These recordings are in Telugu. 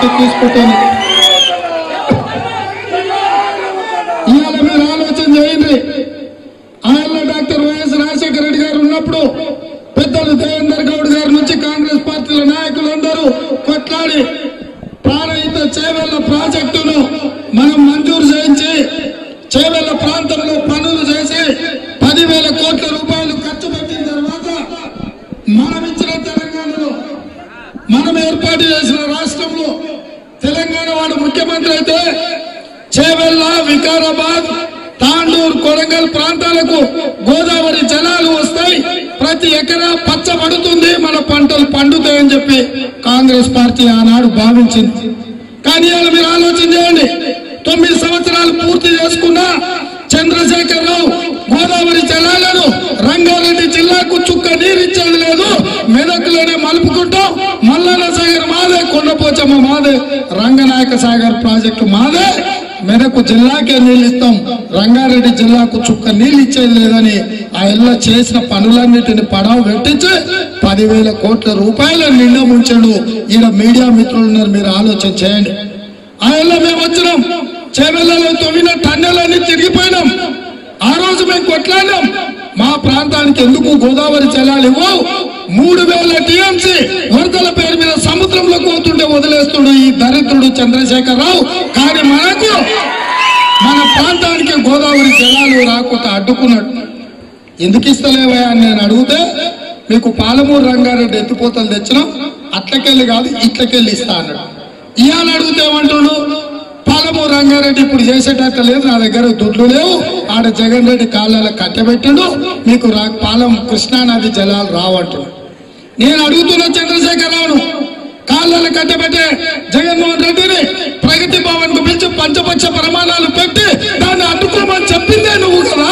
బాధ్యత తీసుకుంటాను ఇవాళ మీరు ఆలోచన చేయండి ఆయన డాక్టర్ వైఎస్ రాజశేఖర రెడ్డి గారు ఉన్నప్పుడు పెద్దలు దేవేందర్ గౌడ్ గారి నుంచి కాంగ్రెస్ పార్టీల నాయకులందరూ కొట్లాడి ప్రాణహిత చేవెళ్ల ప్రాజెక్టును మనం మంజూరు చేయించి చేవెళ్ల ప్రాంతంలో పనులు చేసి పదివేల కోట్ల రూపాయలు ఖర్చు పెట్టిన తర్వాత మనం ఇచ్చిన తెలంగాణలో మనం ఏర్పాటు చేసిన రాష్ట్రంలో తెలంగాణ వాడు ముఖ్యమంత్రి అయితే చేవెళ్ళ వికారాబాద్ తాండూరు కొడంగల్ ప్రాంతాలకు గోదావరి జలాలు వస్తాయి ప్రతి ఎకరా పచ్చబడుతుంది మన పంటలు పండుతాయని చెప్పి కాంగ్రెస్ పార్టీ ఆనాడు భావించింది కానీ ఇవాళ మీరు ఆలోచన చేయండి తొమ్మిది సంవత్సరాలు పూర్తి చేసుకున్న చంద్రశేఖర్ రావు గోదావరి జలాలను రంగారెడ్డి జిల్లాకు చుక్క నీరిచ్చేది లేదు మెదక్లోనే మలుపుకుంటాం మల్లన్న సాగర్ మాదే కొండపోచమ్మ మాదే రంగనాయక సాగర్ ప్రాజెక్టు మాదే మెదకు జిల్లాకే నీళ్ళు ఇస్తాం రంగారెడ్డి జిల్లాకు చుక్క నీళ్ళు ఇచ్చేది లేదని ఆ ఇళ్ళ చేసిన పనులన్నిటిని పడవ పెట్టించి పదివేల కోట్ల రూపాయల నిండా ముంచాడు ఈయన మీడియా మిత్రులు ఉన్నారు మీరు ఆలోచన చేయండి ఆ ఇళ్ళ మేము వచ్చినాం చేవెళ్ళలో తొమ్మిన టన్నెలన్నీ తిరిగిపోయినాం ఆ రోజు మేము కొట్లాడినాం మా ప్రాంతానికి ఎందుకు గోదావరి జలాలు ఇవ్వవు మూడు వేల టీఎంసీ వరదల పేరు మీద సముద్రంలో పోతుంటే వదిలేస్తుడు ఈ దరిద్రుడు చంద్రశేఖర్ రావు కానీ మనకు మన ప్రాంతానికి గోదావరి జలాలు రాకుండా అడ్డుకున్నాడు ఎందుకు ఇస్తలేవా అని నేను అడిగితే మీకు పాలమూరు రంగారెడ్డి ఎత్తిపోతలు తెచ్చినాం అట్లకెళ్ళి కాదు ఇట్లకెళ్ళి ఇస్తా అన్నాడు ఇవాళ అడిగితే ఏమంటున్నాడు పాలమూరు రంగారెడ్డి ఇప్పుడు చేసేటట్టు లేదు నా దగ్గర దుడ్లు లేవు ఆడ జగన్ రెడ్డి కాళ్ళలో కట్టబెట్టిండు మీకు రా పాలం కృష్ణానది జలాలు రావంటున్నాడు నేను అడుగుతున్న చంద్రశేఖరరావును కాళ్ళలో కట్టబెట్టే జగన్మోహన్ రెడ్డిని ప్రగతి భవన్ కు పిలిచి పంచపక్ష ప్రమాణాలు పెట్టి దాన్ని అడ్డుకోమని చెప్పిందే నువ్వు కదా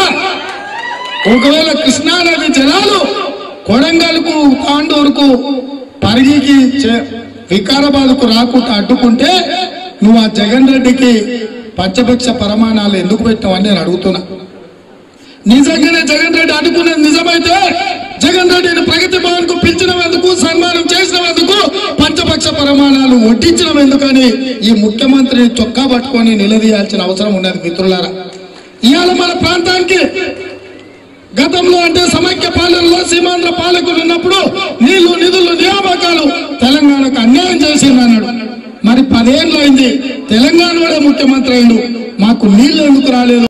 ఒకవేళ కృష్ణానది జలాలు కొడంగల్కు తాండూరుకు పరిగికి చే- వికారాబాద్కు రాకుండా అడ్డుకుంటే నువ్వు ఆ జగన్ రెడ్డికి పంచపక్ష ప్రమాణాలు ఎందుకు పెట్టావని నేను అడుగుతున్నా నిజంగానే జగన్ రెడ్డి అడ్డుకునేది నిజమైతే జగన్ రెడ్డిని ప్రగతి భవన్ కు పిలిచినందుకు సన్మానం చేసినందుకు పంచపక్ష ప్రమాణాలు వడ్డించడం ఎందుకని ఈ ముఖ్యమంత్రి చొక్కా పట్టుకొని నిలదీయాల్సిన అవసరం ఉన్నది మిత్రులారా ఇవాళ మన ప్రాంతానికి గతంలో అంటే సమైక్య పాలనలో సీమాంధ్ర పాలకులు ఉన్నప్పుడు నీళ్లు నిధులు నియామకాలు తెలంగాణకు అన్యాయం చేసింది అన్నాడు మరి పదేళ్ళు అయింది తెలంగాణ ముఖ్యమంత్రి అయిండు మాకు నీళ్లు ఎందుకు రాలేదు